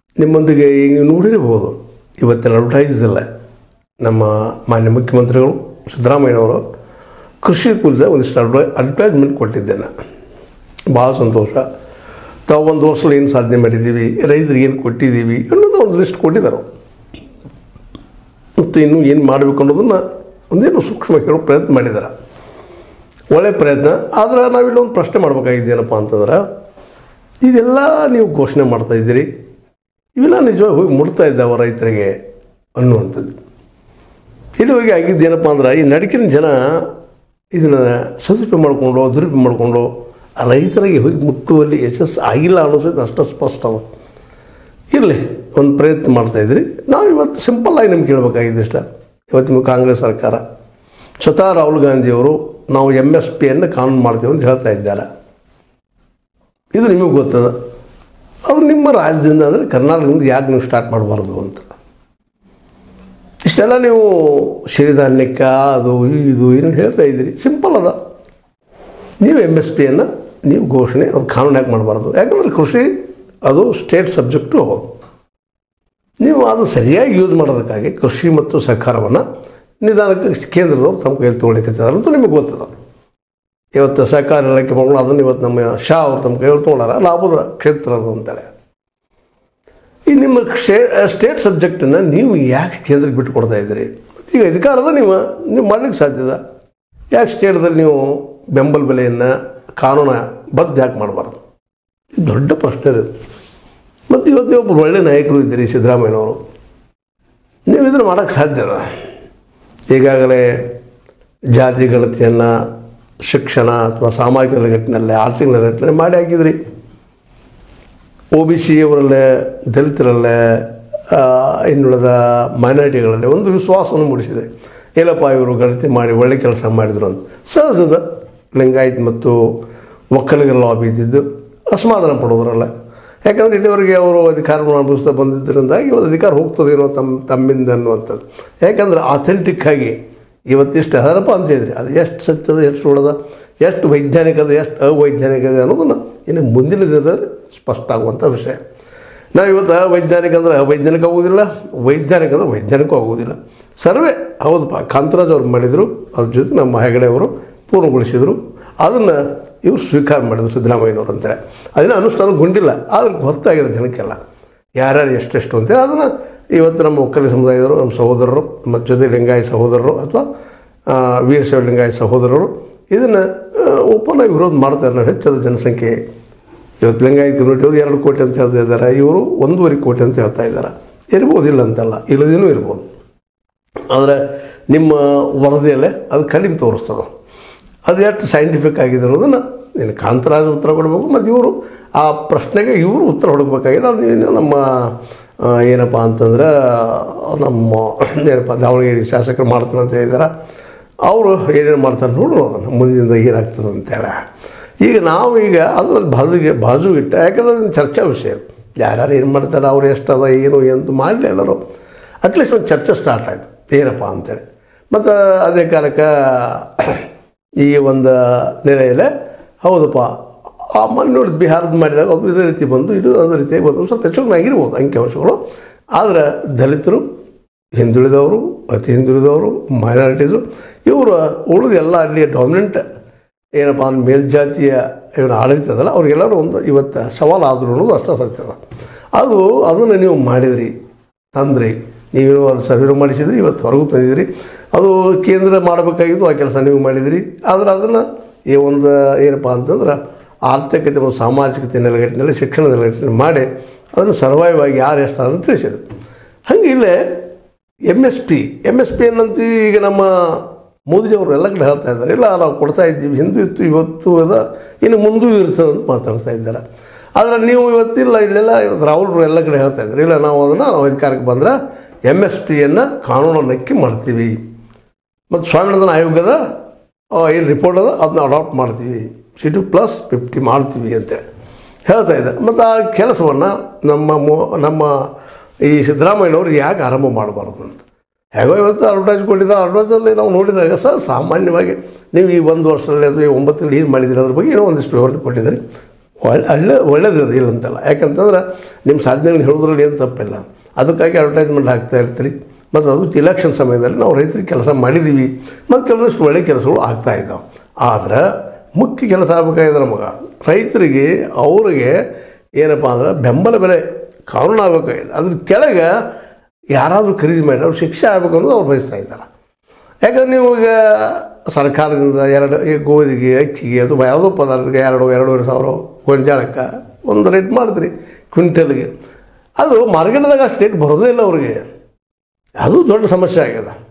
ನಿಮ್ಮೊಂದಿಗೆ ಈಗ ನೀವು ನೋಡಿರ್ಬೋದು ಇವತ್ತಿನ ಅಡ್ವರ್ಟೈಸ್ ಇಲ್ಲ ನಮ್ಮ ಮಾನ್ಯ ಮುಖ್ಯಮಂತ್ರಿಗಳು ಸಿದ್ದರಾಮಯ್ಯನವರು ಕೃಷಿ ಕುರಿತ ಒಂದಿಷ್ಟು ಅಡ್ವೈ ಅಡ್ವರ್ಟೈಸ್ಮೆಂಟ್ ಕೊಟ್ಟಿದ್ದೆ ನಾನು ಭಾಳ ಸಂತೋಷ ತಾವು ಒಂದು ವರ್ಷದಲ್ಲಿ ಏನು ಸಾಧನೆ ಮಾಡಿದ್ದೀವಿ ರೈತರಿಗೆ ಏನು ಕೊಟ್ಟಿದ್ದೀವಿ ಅನ್ನೋದು ಒಂದು ಲಿಸ್ಟ್ ಕೊಟ್ಟಿದ್ದಾರೆ ಅವ್ರು. ಮತ್ತು ಇನ್ನೂ ಏನು ಮಾಡಬೇಕು ಅನ್ನೋದನ್ನು ಒಂದೇನು ಸೂಕ್ಷ್ಮ ಕೇಳೋ ಪ್ರಯತ್ನ ಮಾಡಿದ್ದಾರೆ ಒಳ್ಳೆಯ ಪ್ರಯತ್ನ ಆದ್ರೆ ನಾವಿಲ್ಲೊಂದು ಪ್ರಶ್ನೆ ಮಾಡ್ಬೇಕಾಗಿದ್ದೇನಪ್ಪ ಅಂತಂದ್ರೆ ಇದೆಲ್ಲ ನೀವು ಘೋಷಣೆ ಮಾಡ್ತಾ ಇದ್ದೀರಿ ಇವೆಲ್ಲ ನಿಜವಾಗಿ ಹೋಗಿ ಮುಟ್ತಾ ಇದ್ದಾವ ರೈತರಿಗೆ ಅನ್ನುವಂಥದ್ದು ಇಲ್ಲಿವರೆಗೆ ಆಗಿದ್ದೇನಪ್ಪ ಅಂದ್ರೆ ಈ ನಡಕಿನ ಜನ ಇದನ್ನು ಸದುಪಯೋಗ ಮಾಡಿಕೊಂಡು ದುರುಪಯೋಗ ಮಾಡಿಕೊಂಡು ಆ ರೈತರಿಗೆ ಹೋಗಿ ಮುಟ್ಟುವಲ್ಲಿ ಯಶಸ್ಸು ಆಗಿಲ್ಲ ಅನ್ನೋದು ಅಷ್ಟು ಸ್ಪಷ್ಟ ಅದ ಇರಲಿ ಒಂದು ಪ್ರಯತ್ನ ಮಾಡ್ತಾಯಿದ್ರಿ ನಾವು ಇವತ್ತು ಸಿಂಪಲ್ಲಾಗಿ ನಿಮ್ಗೆ ಕೇಳಬೇಕಾಗಿದೆ ಇಷ್ಟ ಇವತ್ತು ನಿಮಗೆ ಕಾಂಗ್ರೆಸ್ ಸರ್ಕಾರ ಸ್ವತಃ ರಾಹುಲ್ ಗಾಂಧಿಯವರು ನಾವು ಎಮ್ ಎಸ್ ಪಿಯನ್ನು ಕಾನೂನು ಮಾಡ್ತೀವಿ ಅಂತ ಹೇಳ್ತಾ ಇದ್ದಾರೆ ಇದು ನಿಮಗೆ ಗೊತ್ತದ ಅದು ನಿಮ್ಮ ರಾಜ್ಯದಿಂದ ಅಂದರೆ ಕರ್ನಾಟಕದಿಂದ ಯಾಕೆ ನೀವು ಸ್ಟಾರ್ಟ್ ಮಾಡಬಾರ್ದು ಅಂತ ಇಷ್ಟೆಲ್ಲ ನೀವು ಸಿರಿಧಾನ್ಯಕ್ಕೆ ಅದು ಇದು ಏನು ಹೇಳ್ತಾ ಇದ್ದೀರಿ ಸಿಂಪಲ್ ಅದ ನೀವು ಎಮ್ ಎಸ್ ಪಿಯನ್ನು ನೀವು ಘೋಷಣೆ ಅದು ಕಾನೂನು ಯಾಕೆ ಮಾಡಬಾರ್ದು ಯಾಕಂದರೆ ಕೃಷಿ ಅದು ಸ್ಟೇಟ್ ಸಬ್ಜೆಕ್ಟು ನೀವು ಅದು ಸರಿಯಾಗಿ ಯೂಸ್ ಮಾಡೋದಕ್ಕಾಗಿ ಕೃಷಿ ಮತ್ತು ಸಹಕಾರವನ್ನು ನಿಧಾನಕ್ಕೆ ಕೇಂದ್ರದವ್ರು ತಮ್ಮ ಕೈಯಲ್ಲಿ ತೊಗೊಳಿಕ್ಕೆ ಅಂತ ನಿಮಗೆ ಗೊತ್ತದ ಇವತ್ತು ಸಹಕಾರ ಇಲಾಖೆ ಮಗಳು ಅದನ್ನು ಇವತ್ತು ನಮ್ಮ ಶಾ ಅವ್ರು ತಮ್ಮ ಕೈಯಲ್ಲಿ ತೊಗೊಂಡಾರ ಲಾಭದ ಕ್ಷೇತ್ರ ಅದು ಅಂತೇಳಿ ಈ ನಿಮ್ಮ ಕ್ಷೇ ಸ್ಟೇಟ್ ಸಬ್ಜೆಕ್ಟನ್ನು ನೀವು ಯಾಕೆ ಕೇಂದ್ರಕ್ಕೆ ಬಿಟ್ಟು ಕೊಡ್ತಾ ಇದ್ದೀರಿ ಈಗ ಅಧಿಕಾರದ ನೀವು ನೀವು ಮಾಡ್ಲಿಕ್ಕೆ ಸಾಧ್ಯದ ಯಾಕೆ ಸ್ಟೇಟ್ದಲ್ಲಿ ನೀವು ಬೆಂಬಲ ಬೆಲೆಯನ್ನು ಕಾನೂನು ಬದ್ಧ ಯಾಕೆ ಮಾಡಬಾರ್ದು ಇದು ದೊಡ್ಡ ಪ್ರಶ್ನೆ ಇದೆ ಮತ್ತು ಇವತ್ತು ನೀವು ಒಬ್ಬರು ಒಳ್ಳೆ ನಾಯಕರು ಇದ್ದೀರಿ ಸಿದ್ದರಾಮಯ್ಯನವರು ನೀವು ಇದನ್ನು ಮಾಡೋಕ್ಕೆ ಸಾಧ್ಯದ ಈಗಾಗಲೇ ಜಾತಿ ಗಣತಿಯನ್ನು ಶಿಕ್ಷಣ ಅಥವಾ ಸಾಮಾಜಿಕ ನೆಲೆಗಟ್ಟಿನಲ್ಲಿ ಆರ್ಥಿಕ ನೆಲೆಗಟ್ಟಿನಲ್ಲಿ ಮಾಡಿ ಹಾಕಿದ್ರಿ ಒ ಬಿ ಸಿ ಅವರಲ್ಲೇ ದಲಿತರಲ್ಲೇ ಆ, ಇನ್ನುಳಿದ ಮೈನಾರಿಟಿಗಳಲ್ಲಿ ಒಂದು ವಿಶ್ವಾಸವನ್ನು ಮೂಡಿಸಿದೆ ಏನಪ್ಪ ಇವರು ಗಣತಿ ಮಾಡಿ ಒಳ್ಳೆ ಕೆಲಸ ಮಾಡಿದ್ರು ಅಂತ ಸಹಜದ ಲಿಂಗಾಯತ್ ಮತ್ತು ಒಕ್ಕಲಿಗರ ಲಾಬಿ ಇದ್ದಿದ್ದು ಅಸಮಾಧಾನ ಪಡೋದ್ರಲ್ಲ ಯಾಕಂದರೆ ಇಲ್ಲಿವರೆಗೆ ಅವರು ಅಧಿಕಾರವನ್ನು ಅನುಭವಿಸ್ತಾ ಬಂದಿದ್ದರಿಂದ ಇವತ್ತು ಅಧಿಕಾರ ಹೋಗ್ತದೇನೋ ತಮ್ಮ ತಮ್ಮಿಂದ ಅನ್ನುವಂಥದ್ದು ಯಾಕಂದ್ರೆ ಅಥೆಂಟಿಕ್ ಆಗಿ ಇವತ್ತಿಷ್ಟು ಹರಪ್ಪ ಅಂತ ಹೇಳಿದ್ರಿ ಅದು ಎಷ್ಟು ಸತ್ಯದ ಎಷ್ಟು ಸುಳ್ಳದ ಎಷ್ಟು ವೈಜ್ಞಾನಿಕ ಅದ ಎಷ್ಟು ಅವೈಜ್ಞಾನಿಕ ಇದೆ ಅನ್ನೋದನ್ನು ಇನ್ನು ಮುಂದಿನ ದಿನದಲ್ಲಿ ಸ್ಪಷ್ಟ ಆಗುವಂಥ ವಿಷಯ ನಾವು ಇವತ್ತು ವೈಜ್ಞಾನಿಕ ಅಂದರೆ ಅವೈಜ್ಞಾನಿಕ ಆಗೋದಿಲ್ಲ ವೈಜ್ಞಾನಿಕ ಅಂದರೆ ವೈಜ್ಞಾನಿಕ ಆಗೋದಿಲ್ಲ ಸರ್ವೇ ಹೌದಪ್ಪ ಕಾಂತರಾಜ್ ಅವ್ರು ಮಾಡಿದರು ಅದ್ರ ಜೊತೆ ನಮ್ಮ ಹೆಗಡೆ ಅವರು ಪೂರ್ಣಗೊಳಿಸಿದರು ಅದನ್ನು ಇವರು ಸ್ವೀಕಾರ ಮಾಡಿದರು ಸಿದ್ದರಾಮಯ್ಯನವರು ಅಂತೇಳಿ ಅದನ್ನು ಅನುಷ್ಠಾನಗೊಂಡಿಲ್ಲ ಆದ್ರೆ ಗೊತ್ತಾಗಿದೆ ಜನಕ್ಕೆಲ್ಲ ಯಾರ್ಯಾರು ಎಷ್ಟೆಷ್ಟು ಅಂತೇಳಿ ಅದನ್ನು ಇವತ್ತು ನಮ್ಮ ಒಕ್ಕಲಿಗ ಸಮುದಾಯದವರು ನಮ್ಮ ಸಹೋದರರು ಮತ್ತು ಜೊತೆ ಲಿಂಗಾಯತ ಸಹೋದರರು ಅಥವಾ ಆ, ವೀರಶೈವ ಲಿಂಗಾಯತ ಸಹೋದರರು ಇದನ್ನು ಓಪನ್ ಆಗಿ ವಿರೋಧ ಮಾಡ್ತಾರೆ ನಾವು ಹೆಚ್ಚಾದ ಜನಸಂಖ್ಯೆ ಇವತ್ತು ಲಿಂಗಾಯತ ಕಮ್ಯುನಿಟಿ ಅವರು ಎರಡು ಕೋಟಿ ಅಂತ ಹೇಳ್ತಾ ಇದ್ದಾರೆ ಇವರು ಒಂದೂವರೆ ಕೋಟಿ ಅಂತ ಹೇಳ್ತಾ ಇದ್ದಾರೆ ಇರ್ಬೋದು ಇಲ್ಲ ಅಂತಲ್ಲ ಇಲ್ಲದೇನೂ ಇರ್ಬೋದು ಆದರೆ ನಿಮ್ಮ ವರದಿಯಲ್ಲೇ ಅದು ಕಡಿಮೆ ತೋರಿಸ್ತದೆ ಅದು ಎಷ್ಟು ಸೈಂಟಿಫಿಕ್ ಆಗಿದೆ ಅನ್ನೋದನ್ನು ಇನ್ನು ಕಾಂತರಾಜ್ ಉತ್ತರ ಕೊಡಬೇಕು ಮತ್ತು ಇವರು ಆ ಪ್ರಶ್ನೆಗೆ ಇವರು ಉತ್ತರ ಹುಡುಕ್ಬೇಕಾಗಿದೆ ಅದು ಏನು ನಮ್ಮ ಆ, ಏನಪ್ಪ ಅಂತಂದ್ರೆ ನಮ್ಮ ಏನಪ್ಪ ದಾವಣಗೆರೆ ಶಾಸಕರು ಮಾಡ್ತಾನೆ ಅಂತ ಹೇಳಿದಾರೆ ಅವರು ಏನೇನು ಮಾಡ್ತಾರೆ ನೋಡೋಣ ಅದನ್ನು ಮುಂದಿನ ಏನಾಗ್ತದೆ ಅಂತೇಳಿ ಈಗ ನಾವು ಈಗ ಅದರಲ್ಲಿ ಬಾಜುಗೆ ಬಾಜು ಇಟ್ಟ ಯಾಕಂದ್ರೆ ಅದೊಂದು ಚರ್ಚಾ ವಿಷಯ ಯಾರ್ಯಾರು ಏನು ಮಾಡ್ತಾರೆ ಅವ್ರು ಎಷ್ಟು ಅದ ಏನು ಎಂದು ಮಾಡಲಿ ಎಲ್ಲರೂ ಅಟ್ಲೀಸ್ಟ್ ಒಂದು ಚರ್ಚೆ ಸ್ಟಾರ್ಟ್ ಆಯಿತು ಏನಪ್ಪ ಅಂತೇಳಿ ಮತ್ತು ಅದೇ ಕಾಲಕ್ಕೆ ಈ ಒಂದು ನೆಲೆಯಲ್ಲೇ ಹೌದಪ್ಪ ಆ ಮೊನ್ನೆ ನೋಡಿ ಬಿಹಾರದ ಮಾಡಿದಾಗ ಅದು ಇದೇ ರೀತಿ ಬಂದು ಇದು ಅದೇ ರೀತಿಯಾಗಿ ಬಂದು ಸ್ವಲ್ಪ ಹೆಚ್ಚು ಕಡಿಮೆ ಆಗಿರ್ಬೋದು ಅಂಕಿಅಂಶಗಳು ಆದರೆ ದಲಿತರು ಹಿಂದುಳಿದವರು ಅತಿ ಹಿಂದುಳಿದವರು ಮೈನಾರಿಟೀಸು ಇವರು ಉಳಿದ ಎಲ್ಲ ಅಲ್ಲಿ ಡಾಮಿನೆಂಟ್ ಏನಪ್ಪ ಅಂದ್ರೆ ಮೇಲ್ಜಾತಿಯ ಇವನು ಆಡಳಿತ ಅದಲ್ಲ ಅವ್ರಿಗೆಲ್ಲರೂ ಒಂದು ಇವತ್ತು ಸವಾಲು ಆದರೂ ಅನ್ನೋದು ಅಷ್ಟೇ ಸತ್ಯದ ಅದು ಅದನ್ನು ನೀವು ಮಾಡಿದ್ರಿ ತಂದ್ರಿ ನೀವು ಅದು ಸರ್ವೆ ಮಾಡಿಸಿದ್ರಿ ಇವತ್ತು ಹೊರಗೂ ತಂದಿದ್ರಿ ಅದು ಕೇಂದ್ರ ಮಾಡಬೇಕಾಗಿತ್ತು ಆ ಕೆಲಸ ನೀವು ಮಾಡಿದಿರಿ ಆದರೆ ಅದನ್ನು ಈ ಒಂದು ಏನಪ್ಪ ಅಂತಂದ್ರೆ ಆರ್ಥಿಕತೆ ಮತ್ತು ಸಾಮಾಜಿಕತೆ ನೆಲೆಗಟ್ಟಿನಲ್ಲಿ ಶಿಕ್ಷಣ ನೆಲೆಗಟ್ಟಿನಲ್ಲಿ ಮಾಡಿ ಅದನ್ನು ಸರ್ವೈವ್ ಆಗಿ ಯಾರು ಎಷ್ಟು ಅದನ್ನು ತಿಳಿಸಿದ್ರು ಹಾಗೆ ಇಲ್ಲೇ M S P M S P ಅನ್ನಂತ ಈಗ ನಮ್ಮ ಮೋದಿಜಿಯವರು ಎಲ್ಲ ಕಡೆ ಹೇಳ್ತಾ ಇದ್ದಾರೆ ಇಲ್ಲ ನಾವು ಕೊಡ್ತಾ ಇದ್ದೀವಿ ಹಿಂದೂ ಇತ್ತು ಇವತ್ತು ಅದ ಇನ್ನು ಮುಂದೂ ಇರ್ತದೆ ಅಂತ ಮಾತಾಡ್ತಾ ಇದ್ದಾರೆ ಆದರೆ ನೀವು ಇವತ್ತಿಲ್ಲ ಇಲ್ಲೆಲ್ಲ ಇವತ್ತು ರಾಹುಲ್ರು ಎಲ್ಲ ಕಡೆ ಹೇಳ್ತಾ ಇದ್ದಾರೆ ಇಲ್ಲ ನಾವು ಅದನ್ನು ನಾವು ಅಧಿಕಾರಕ್ಕೆ ಬಂದ್ರೆ ಎಮ್ ಎಸ್ ಪಿಯನ್ನು ಕಾನೂನು ನಕ್ಕಿ ಮಾಡ್ತೀವಿ ಮತ್ತು ಸ್ವಾಮಿನಾಥನ್ ಆಯೋಗದ ಏನು ರಿಪೋರ್ಟ್ ಅದ ಅದನ್ನ ಅಡಾಪ್ಟ್ ಮಾಡ್ತೀವಿ ಸಿಟು ಪ್ಲಸ್ ಫಿಫ್ಟಿ ಮಾಡ್ತೀವಿ ಅಂತೇಳಿ ಹೇಳ್ತಾ ಇದ್ದಾರೆ ಮತ್ತು ಆ ಕೆಲಸವನ್ನು ನಮ್ಮ ಮೋ ನಮ್ಮ ಈ ಸಿದ್ದರಾಮಯ್ಯನವರು ಯಾಕೆ ಆರಂಭ ಮಾಡಬಾರ್ದು ಅಂತ ಹೇಗೋ ಇವತ್ತು ಅಡ್ವರ್ಟೈಸ್ ಕೊಟ್ಟಿದ್ದಾರೆ ಅಡ್ವರ್ಟೈಸಲ್ಲಿ ನಾವು ನೋಡಿದಾಗ ಸರ್ ಸಾಮಾನ್ಯವಾಗಿ ನೀವು ಈ ಒಂದು ವರ್ಷದಲ್ಲಿ ಅಥವಾ ಈ ಒಂಬತ್ತರಲ್ಲಿ ಏನು ಮಾಡಿದ್ದೀರಿ ಅದ್ರ ಬಗ್ಗೆ ಏನೋ ಒಂದಿಷ್ಟು ವಿವರಣೆ ಕೊಟ್ಟಿದ್ದೀರಿ ಒಳ್ಳೆ ಒಳ್ಳೆ ಒಳ್ಳೇದು ಇಲ್ಲ ಅಂತಲ್ಲ ಯಾಕಂತಂದ್ರೆ ನಿಮ್ಮ ಸಾಧನೆಗಳನ್ನ ಹೇಳೋದ್ರಲ್ಲಿ ಏನು ತಪ್ಪಿಲ್ಲ ಅದಕ್ಕಾಗಿ ಅಡ್ವರ್ಟೈಸ್ಮೆಂಟ್ ಹಾಕ್ತಾ ಇರ್ತೀರಿ ಮತ್ತು ಅದು ಇಲೆಕ್ಷನ್ ಸಮಯದಲ್ಲಿ ನಾವು ರೈತರಿಗೆ ಕೆಲಸ ಮಾಡಿದ್ದೀವಿ ಮತ್ತು ಕೆಲವೊಂದಿಷ್ಟು ಒಳ್ಳೆ ಕೆಲಸಗಳು ಆಗ್ತಾ ಇದ್ದಾವೆ ಆದ್ರೆ ಮುಖ್ಯ ಕೆಲಸ ಆಗ್ಬೇಕಾಗಿದೆ ನಮಗೆ ರೈತರಿಗೆ ಅವ್ರಿಗೆ ಏನಪ್ಪ ಅಂದ್ರೆ ಬೆಂಬಲ ಬೆಲೆ ಕಾನೂನು ಆಗಬೇಕಾಗಿದೆ ಅದ್ರ ಕೆಳಗೆ ಯಾರಾದರೂ ಖರೀದಿ ಮಾಡಿ ಅವ್ರು ಶಿಕ್ಷೆ ಆಗಬೇಕು ಅನ್ನೋದು ಅವ್ರು ಬಯಸ್ತಾ ಇದ್ದಾರೆ ಯಾಕಂದ್ರೆ ನೀವು ಈಗ ಸರ್ಕಾರದಿಂದ ಎರಡು ಈ ಗೋಧಿಗೆ ಅಕ್ಕಿಗೆ ಅಥವಾ ಯಾವುದೋ ಪದಾರ್ಥಕ್ಕೆ ಎರಡು ಎರಡೂವರೆ ಸಾವಿರ ಗೊಂಜಾಳಕ್ಕೆ ಒಂದು ರೇಟ್ ಮಾಡ್ತೀರಿ ಕ್ವಿಂಟಲ್ಗೆ ಅದು ಮಾರ್ಕೆಟ್ದಾಗ ಅಷ್ಟು ರೇಟ್ ಬರೋದೇ ಇಲ್ಲ ಅವ್ರಿಗೆ ಅದು ದೊಡ್ಡ ಸಮಸ್ಯೆ ಆಗ್ಯದ